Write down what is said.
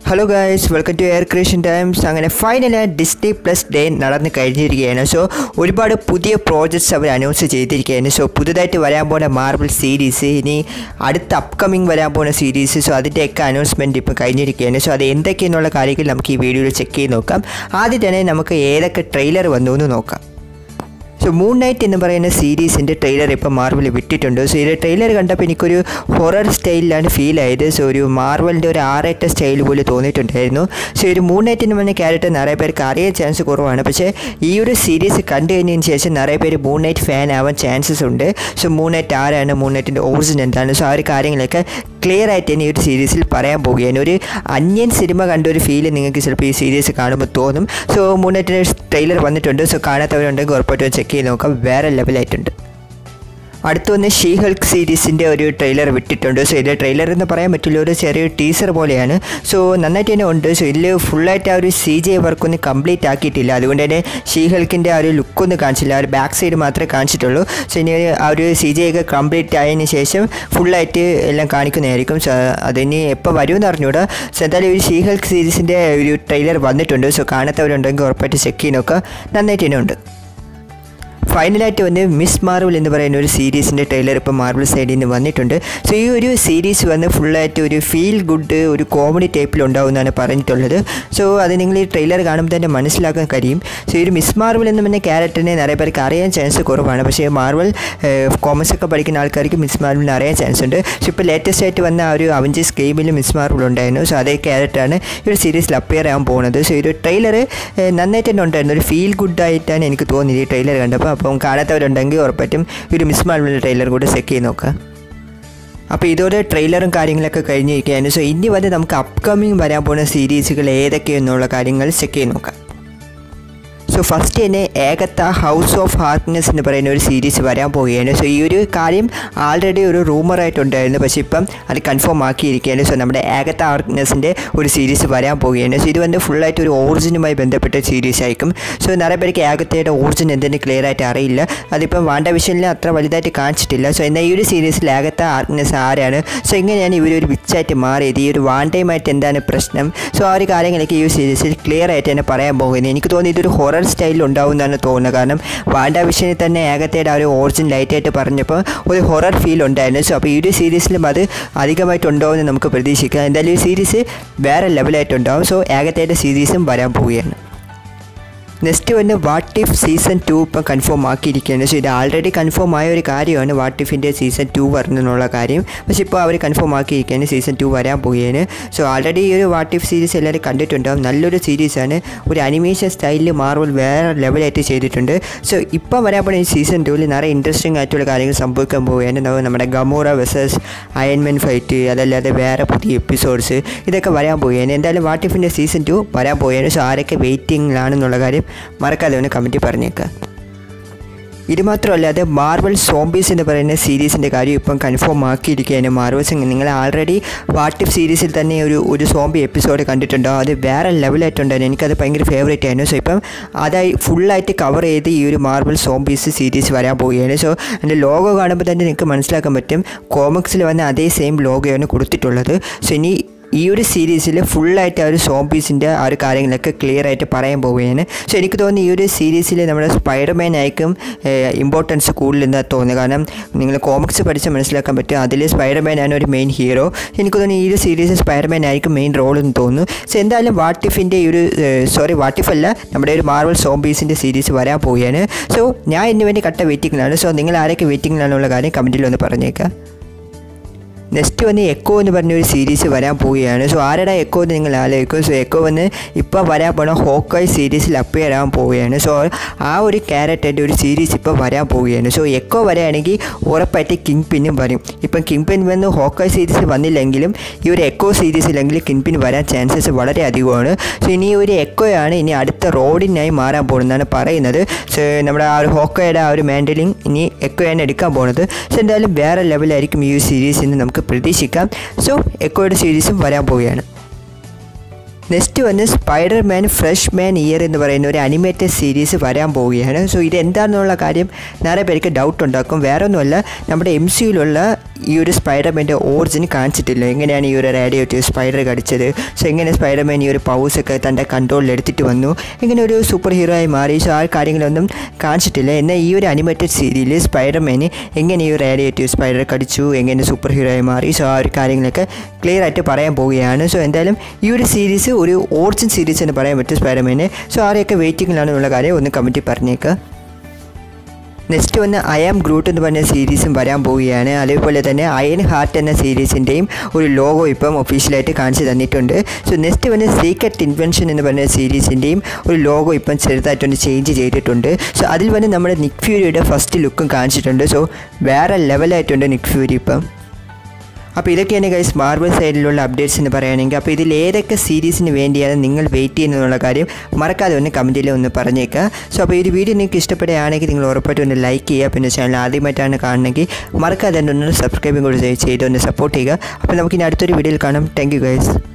hello guys welcome to air creation times അങ്ങനെ final Disney plus day നടന്ന് കഴിഞ്ഞിരിക്കുകയാണ് so ഒരുപാട് പുതിയ പ്രോജക്ട്സ് അവർ അനൗൺസ് ചെയ്തിരിക്കുകയാണ് സോ പുതുതായിട്ട് വരാൻ പോകുന്ന മാർബിൾ സീരീസ് ഇനി അടുത്ത അപ്കമിങ് വരാൻ പോകുന്ന സീരീസ് സോ അതിൻ്റെയൊക്കെ അനൗൺസ്മെൻറ്റ് ഇപ്പോൾ കഴിഞ്ഞിരിക്കുകയാണ് സോ അത് എന്തൊക്കെയെന്നുള്ള കാര്യങ്ങൾ നമുക്ക് ഈ വീഡിയോയിൽ ചെക്ക് ചെയ്ത് നോക്കാം ആദ്യം തന്നെ നമുക്ക് ഏതൊക്കെ ട്രെയിലർ വന്നു എന്ന് നോക്കാം സോ മൂൺ നൈറ്റ് എന്ന് പറയുന്ന സീരീസിൻ്റെ ട്രെയിലർ ഇപ്പോൾ മാർവൽ വിട്ടിട്ടുണ്ട് സോ ഇത് ട്രെയിലർ കണ്ടപ്പോൾ എനിക്കൊരു ഹൊറർ സ്റ്റൈലിലാണ് ഫീൽ ആയത് സോ ഒരു മാർവലിൻ്റെ ഒരു ആറേറ്റ സ്റ്റൈൽ പോലെ തോന്നിയിട്ടുണ്ടായിരുന്നു സോ ഒരു മൂൺ നൈറ്റ് എന്ന് പറഞ്ഞ ക്യാരക്ടർ നിറയെ പേർക്ക് അറിയാൻ ചാൻസ് കുറവാണ് പക്ഷേ ഈ ഒരു സീരീസ് കണ്ടു കഴിഞ്ഞതിന് ശേഷം നിറയെ പേര് മൂൺ നൈറ്റ് ഫാൻ ആവാൻ ചാൻസസ് ഉണ്ട് സോ മൂൺ നൈറ്റ് ആരാണ് മൂൺ നൈറ്റിൻ്റെ ഓറിജിൻ എന്താണ് സോ ആ ഒരു കാര്യങ്ങളൊക്കെ ക്ലിയർ ആയിട്ട് തന്നെ ഈ ഒരു സീരീസിൽ പറയാൻ പോവുകയാണ് ഒരു അന്യൻ സിനിമ കണ്ട ഒരു ഫീൽ നിങ്ങൾക്ക് ചിലപ്പോൾ ഈ സീരീസ് കാണുമ്പോൾ തോന്നും സോ മൂൺ നൈറ്റിൻ്റെ ട്രെയിലർ വന്നിട്ടുണ്ട് സോ കാണാത്തവരുണ്ടെങ്കിൽ ഉറപ്പായിട്ടും ചെക്ക് ചെയ്ത് നോക്കാം വേറെ ലെവലായിട്ടുണ്ട് അടുത്ത വന്ന് ഷീ ഹൾക്ക് സീരീസിൻ്റെ ഒരു ട്രെയിലർ വിട്ടിട്ടുണ്ട് സോ ഇത് ട്രെയിലർ എന്ന് പറയാൻ പറ്റില്ല ഒരു ചെറിയ ടീസർ പോലെയാണ് സോ നന്നായിട്ട് തന്നെ ഉണ്ട് സോ ഇതിൽ ഫുള്ളായിട്ട് ആ ഒരു സി ജെ വർക്കൊന്നും കംപ്ലീറ്റ് ആക്കിയിട്ടില്ല അതുകൊണ്ട് തന്നെ ഷീ ഹൾക്കിൻ്റെ ആ ഒരു ലുക്കൊന്നും കാണിച്ചില്ല ആ ഒരു ബാക്ക് സൈഡ് മാത്രമേ കാണിച്ചിട്ടുള്ളൂ സോ ഇനി ആ ഒരു സി ജെ ഒക്കെ കംപ്ലീറ്റ് ആയതിന് ശേഷം ഫുള്ളായിട്ട് എല്ലാം കാണിക്കുന്നതായിരിക്കും സോ അതിനി എപ്പോൾ വരുമെന്ന് അറിഞ്ഞൂടാ സോ എന്തായാലും ഒരു ഷീ ഹൾക്ക് സീരീസിൻ്റെ ഒരു ട്രെയിലർ വന്നിട്ടുണ്ട് സോ കാണാത്തവരുണ്ടെങ്കിൽ ഉറപ്പായിട്ട് ചെക്ക് ചെയ്ത് നോക്കുക നന്നായിട്ട് തന്നെ ഉണ്ട് ഫൈനലായിട്ട് വന്ന് മിസ് മാർവൽ എന്ന് പറയുന്ന ഒരു സീരീസിൻ്റെ ട്രെയിലർ ഇപ്പോൾ മാർവൽ സൈഡിൽ നിന്ന് വന്നിട്ടുണ്ട് സോ ഈ ഒരു സീരീസ് വന്ന് ഫുള്ളായിട്ട് ഒരു ഫീൽ ഗുഡ് ഒരു കോമഡി ടൈപ്പിൽ ഉണ്ടാവുമെന്നാണ് പറഞ്ഞിട്ടുള്ളത് സോ അത് നിങ്ങൾ ഈ ട്രെയിലർ കാണുമ്പോൾ തന്നെ മനസ്സിലാക്കാൻ കഴിയും സോ ഈ ഒരു മിസ് മാർവൽ എന്ന് പറഞ്ഞ ക്യാരക്ടറിനെ നിറയെ പേർക്ക് അറിയാൻ ചാൻസ് കുറവാണ് പക്ഷേ മാർവൽ കോമേഴ്സ് ഒക്കെ പഠിക്കുന്ന ആൾക്കാർക്ക് മിസ് മാർവലിനെ അറിയാൻ ചാൻസ് ഉണ്ട് സോ ഇപ്പോൾ ലേറ്റസ്റ്റ് ആയിട്ട് വന്ന ആ ഒരു അവഞ്ചേഴ്സ് ഗെയിമിൽ മിസ് മാർവൽ ഉണ്ടായിരുന്നു സോ അതേ ക്യാരക്ടറാണ് ഈ ഒരു സീരീസിൽ അപ്പിയർ ആകാൻ പോകുന്നത് സോ ഈ ഒരു ട്രെയിലർ നന്നായിട്ട് തന്നെ ഉണ്ടായിരുന്നു ഒരു ഫീൽ ഗുഡ് ആയിട്ടാണ് എനിക്ക് തോന്നിയത് ഈ ട്രെയിലർ കണ്ടപ്പോൾ അപ്പം കാണാത്തവരുണ്ടെങ്കിൽ ഉറപ്പായിട്ടും ഈ ഒരു മിസ് മാർവലിൻ്റെ ട്രെയിലർ കൂടെ ചെക്ക് ചെയ്ത് നോക്കുക അപ്പോൾ ഇതോടെ ട്രെയിലറും കാര്യങ്ങളൊക്കെ കഴിഞ്ഞിരിക്കുകയാണ് സോ ഇനി വന്ന് നമുക്ക് അപ്കമിങ് വരാൻ പോകുന്ന സീരീസുകൾ ഏതൊക്കെയെന്നുള്ള കാര്യങ്ങൾ ചെക്ക് ചെയ്ത് നോക്കാം സോ ഫസ്റ്റ് തന്നെ ഏകത്ത ഹൗസ് ഓഫ് ഹാർക്നെസ് എന്ന് പറയുന്ന ഒരു സീരീസ് വരാൻ പോവുകയാണ് സോ ഈ ഒരു കാര്യം ആൾറെഡി ഒരു റൂമറായിട്ടുണ്ടായിരുന്നു പക്ഷേ ഇപ്പം അത് കൺഫേം ആക്കിയിരിക്കുകയാണ് സോ നമ്മുടെ ഏകത്ത ഹാർക്നെസ്സിൻ്റെ ഒരു സീരീസ് വരാൻ പോവുകയാണ് സോ ഇത് വന്ന് ഫുള്ളായിട്ട് ഒരു ഓറിജിനുമായി ബന്ധപ്പെട്ട സീരീസ് ആയിരിക്കും സോ നിറയെ പേർക്ക് ഏകത്തയുടെ ഓറിജിൻ എന്തെന്ന് ക്ലിയർ ആയിട്ട് അറിയില്ല അതിപ്പം വാണ്ട വിഷനിൽ അത്ര വലുതായിട്ട് കാണിച്ചിട്ടില്ല സോ എന്നാൽ ഈ ഒരു സീരീസിൽ ഏകത്ത ഹാർക്നെസ് ആരാണ് സോ എങ്ങനെയാണ് ഇവർ ഒരു വിച്ചായിട്ട് മാറിയത് ഈ ഒരു വാണ്ടയുമായിട്ട് എന്താണ് പ്രശ്നം സോ ആ ഒരു കാര്യങ്ങളൊക്കെ ഈ ഒരു സീരീസിൽ ക്ലിയർ ആയിട്ട് തന്നെ പറയാൻ പോകുന്നത് എനിക്ക് തോന്നി ഇതൊരു ഹൊറർ സ്റ്റൈലിൽ ഉണ്ടാവുമെന്നാണ് തോന്നുന്നത് കാരണം വാണ്ട വിഷനിൽ തന്നെ ഏകത്തയുടെ ആ ഒരു ഓറിജിൻ ലൈറ്റായിട്ട് പറഞ്ഞപ്പോൾ ഒരു ഹൊറർ ഫീൽ ഉണ്ടായിരുന്നു സോ അപ്പോൾ ഈ ഒരു സീരീസിലും അത് അധികമായിട്ട് ഉണ്ടാവുമെന്ന് നമുക്ക് പ്രതീക്ഷിക്കാം എന്തായാലും ഈ സീരീസ് വേറെ ലെവലായിട്ടുണ്ടാവും സോ ഏകത്തയുടെ സീരീസും വരാൻ പോവുകയാണ് നെക്സ്റ്റ് വന്ന് വാട്ട് ഇഫ് സീസൺ ടു ഇപ്പം കൺഫേം ആക്കിയിരിക്കുകയാണ് സോ ഇത് ആൾറെഡി കൺഫേം ആയ ഒരു കാര്യമാണ് വാട്ട് ഇഫിൻ്റെ സീസൺ ടു വരുന്നുള്ള കാര്യം പക്ഷേ ഇപ്പോൾ അവർ കൺഫേം ആക്കിയിരിക്കുകയാണ് സീസൺ ടു വരാൻ പോവുകയാണ് സോ ആൾറെഡി ഈ ഒരു വാട്ട് ഇഫ് സീരീസ് എല്ലാവരും കണ്ടിട്ടുണ്ടാവും നല്ലൊരു സീരീസാണ് ഒരു അനിമേഷൻ സ്റ്റൈലിൽ മാർവൽ വേറെ ലെവലായിട്ട് ചെയ്തിട്ടുണ്ട് സോ ഇപ്പം വരാൻ പോകുന്ന ഈ സീസൺ ടുവിൽ നിറയെ ഇൻട്രസ്റ്റിംഗ് ആയിട്ടുള്ള കാര്യങ്ങൾ സംഭവിക്കാൻ പോവുകയാണ് നമ്മുടെ ഗമോറ വെസസ് അയൺമെൻ ഫൈറ്റ് അതല്ലാതെ വേറെ പുതിയ എപ്പിസോഡ്സ് ഇതൊക്കെ വരാൻ പോവുകയാണ് എന്തായാലും വാട്ട് ഇഫിൻ്റെ സീസൺ ടു വരാൻ പോവുകയാണ് സോ ആരൊക്കെ വെയിറ്റിംഗിലാണെന്നുള്ള കാര്യം മറക്കാതെ ഒന്ന് കമൻറ്റ് പറഞ്ഞേക്കുക ഇത് മാത്രമല്ലാതെ മാർവൽ സോംബീസ് എന്ന് പറയുന്ന സീരീസിൻ്റെ കാര്യം ഇപ്പം കൺഫേം ആക്കിയിരിക്കുകയാണ് മാർവൽസ് നിങ്ങൾ ആൾറെഡി വാട്ട് ഇഫ് സീരീസിൽ തന്നെ ഒരു ഒരു സോംബി എപ്പിസോഡ് കണ്ടിട്ടുണ്ടോ അത് വേറെ ലെവലായിട്ടുണ്ടായിരുന്നു എനിക്കത് ഭയങ്കര ഫേവറേറ്റ് ആയിരുന്നു സോ ഇപ്പം അതായി ഫുള്ളായിട്ട് കവർ ചെയ്ത് ഈ ഒരു മാർവൽ സോംബീസ് സീരീസ് വരാൻ പോവുകയാണ് സോ എൻ്റെ ലോഗോ കാണുമ്പോൾ തന്നെ നിങ്ങൾക്ക് മനസ്സിലാക്കാൻ പറ്റും കോമിക്സിൽ വന്ന അതേ സെയിം ലോഗോയാണ് കൊടുത്തിട്ടുള്ളത് സോ ഇനി ഈ ഒരു സീരീസിൽ ഫുള്ളായിട്ട് ആ ഒരു സോംബീസിൻ്റെ ആ ഒരു കാര്യങ്ങളൊക്കെ ക്ലിയർ ആയിട്ട് പറയാൻ പോവുകയാണ് സോ എനിക്ക് തോന്നുന്നു ഈ ഒരു സീരീസിൽ നമ്മുടെ സ്പൈഡർമാൻ ആയിരിക്കും ഇമ്പോർട്ടൻസ് കൂടുതലെന്ന് തോന്നുന്നത് കാരണം നിങ്ങൾ കോമിക്സ് പഠിച്ച് മനസ്സിലാക്കാൻ പറ്റും അതിൽ സ്പൈഡർമാൻ ആണ് ഒരു മെയിൻ ഹീറോ എനിക്ക് തോന്നുന്നു ഈ ഒരു സീരീസിൽ സ്പൈഡർമാൻ ആയിരിക്കും മെയിൻ റോൾ എന്ന് തോന്നുന്നു സോ എന്തായാലും വാട്ടിഫിൻ്റെ ഈ ഒരു സോറി വാട്ടിഫ് അല്ല നമ്മുടെ ഒരു മാർവൽ സോംബീസിൻ്റെ സീരീസ് വരാൻ പോവുകയാണ് സോ ഞാൻ ഇതിന് വേണ്ടി കട്ട വെയിറ്റിംഗിലാണ് സോ നിങ്ങൾ ആരൊക്കെ വെയിറ്റിംഗിലാണെന്നുള്ള കാര്യം കമൻറ്റിൽ ഒന്ന് പറഞ്ഞേക്കാം നെക്സ്റ്റ് വന്ന് എക്കോ എന്ന് പറഞ്ഞൊരു സീരീസ് വരാൻ പോവുകയാണ് സോ ആരുടെ എക്കോ എന്ന് നിങ്ങൾ ആലോചിക്കും സോ എക്കോ വന്ന് ഇപ്പോൾ വരാൻ പോണ ഹോക്കായ് സീരീസിൽ അപ്പിയർ ആകാൻ പോവുകയാണ് സോ ആ ഒരു ക്യാരക്ടറിൻ്റെ ഒരു സീരീസ് ഇപ്പോൾ വരാൻ പോവുകയാണ് സോ എക്കോ വരാണെങ്കിൽ ഉറപ്പായിട്ട് കിങ് പിന്നും വരും ഇപ്പം കിങ് പിൻ വന്ന് ഹോക്കായ് സീരീസ് വന്നില്ലെങ്കിലും ഈ ഒരു എക്കോ സീരീസിലെങ്കിൽ കിങ് പിൻ വരാൻ ചാൻസസ് വളരെ അധികമാണ് സോ ഇനി ഒരു എക്കോയാണ് ഇനി അടുത്ത റോഡിനായി മാറാൻ പോകുന്നതാണ് പറയുന്നത് സോ നമ്മുടെ ആ ഒരു ഹോക്കോയുടെ ആ ഒരു മാൻഡലിങ് ഇനി എക്കോയാണ് എടുക്കാൻ പോകുന്നത് സോ എന്തായാലും വേറെ ലെവലായിരിക്കും ഈ ഒരു സീരീസിൽ നിന്ന് നമുക്ക് പ്രതീക്ഷിക്കാം സോ എക്കോയുടെ സീരീസും വരാൻ പോവുകയാണ് നെക്സ്റ്റ് വന്ന് spider man freshman year എന്ന് പറയുന്ന ഒരു അനിമേറ്റഡ് സീരീസ് വരാൻ പോവുകയാണ് സോ ഇത് എന്താണെന്നുള്ള കാര്യം നിറയെ പേർക്ക് ഡൗട്ട് ഉണ്ടാക്കും വേറെ ഒന്നുമല്ല നമ്മുടെ എം സിയിലുള്ള ഈ ഒരു സ്പൈഡർമാൻ്റെ ഓറിജിൻ കാണിച്ചിട്ടില്ല എങ്ങനെയാണ് ഈ ഒരു റേഡിയോറ്റീവ് സ്പൈഡർ കടിച്ചത് സോ എങ്ങനെ സ്പൈഡർമാൻ ഈ ഒരു പൗസൊക്കെ തൻ്റെ കൺട്രോളിൽ എടുത്തിട്ട് വന്നു എങ്ങനെ ഒരു സൂപ്പർ ഹീറോ ആയി മാറി സോ ആ കാര്യങ്ങളൊന്നും കാണിച്ചിട്ടില്ല എന്നാൽ ഈ ഒരു അനിമേറ്റഡ് സീരിയൽ സ്പൈഡർമാന് എങ്ങനെ ഈ ഒരു റേഡിയേറ്റീവ് സ്പൈഡർ കടിച്ചു എങ്ങനെ സൂപ്പർ ഹീറോ ആയി മാറി സോ ആ ഒരു കാര്യങ്ങളൊക്കെ ക്ലിയർ ആയിട്ട് പറയാൻ പോവുകയാണ് സോ എന്തായാലും ഈ ഒരു സീരീസ് ഒരു ഓറിജിൻ സീരീസ് എന്ന് പറയാൻ പറ്റും സ്പൈഡർമാന് സോ ആരെയൊക്കെ വെയിറ്റിങ്ങിലാണെന്നുള്ള കാര്യം ഒന്ന് കമൻറ്റിൽ പറഞ്ഞേക്കുക നെക്സ്റ്റ് വന്ന് ഐ ആം ഗ്രൂട്ട് എന്ന് പറഞ്ഞ സീരീസും വരാൻ പോവുകയാണ് അതേപോലെ തന്നെ അയൺ ഹാർട്ട് എന്ന സീരീസിൻ്റെയും ഒരു ലോഗോ ഇപ്പം ഒഫീഷ്യലായിട്ട് കാണിച്ചു തന്നിട്ടുണ്ട് സോ നെക്സ്റ്റ് വന്ന് സീക്രട്ട് ഇൻവെൻഷൻ എന്ന് പറഞ്ഞ സീരീസിൻ്റെയും ഒരു ലോഗോ ഇപ്പം ചെറുതായിട്ടൊന്ന് ചേഞ്ച് ചെയ്തിട്ടുണ്ട് സോ അതിൽ വന്ന് നമ്മുടെ നിക് ഫ്യൂരിയുടെ ഫസ്റ്റ് ലുക്കും കാണിച്ചിട്ടുണ്ട് സോ വേറെ ലെവലായിട്ടുണ്ട് നിക് ഫ്യൂരി ഇപ്പം അപ്പോൾ ഇതൊക്കെയാണ് ഗൈസ് മാർബിൾ സൈഡിലുള്ള അപ്ഡേറ്റ്സ് എന്ന് പറയുകയാണെങ്കിൽ അപ്പോൾ ഇതിൽ ഏതൊക്കെ സീരീസിന് വേണ്ടിയാണ് നിങ്ങൾ വെയിറ്റ് ചെയ്യുന്നതെന്നുള്ള കാര്യം മറക്കാതെ ഒന്ന് കമൻറ്റിൽ ഒന്ന് പറഞ്ഞേക്കുക സോ അപ്പോൾ ഈ ഒരു വീഡിയോ നിങ്ങൾക്ക് ഇഷ്ടപ്പെടുകയാണെങ്കിൽ നിങ്ങൾ ഉറപ്പായിട്ടും ഒന്ന് ലൈക്ക് ചെയ്യുക പിന്നെ ചാനൽ ആദ്യമായിട്ടാണ് കാണണമെങ്കിൽ മറക്കാതെ ഒന്ന് സബ്സ്ക്രൈബും കൂടി ചെയ്ത് ഒന്ന് സപ്പോർട്ട് ചെയ്യുക അപ്പോൾ നമുക്കിനി അടുത്തൊരു വീഡിയോയിൽ കാണാം താങ്ക് യു ഗൈസ്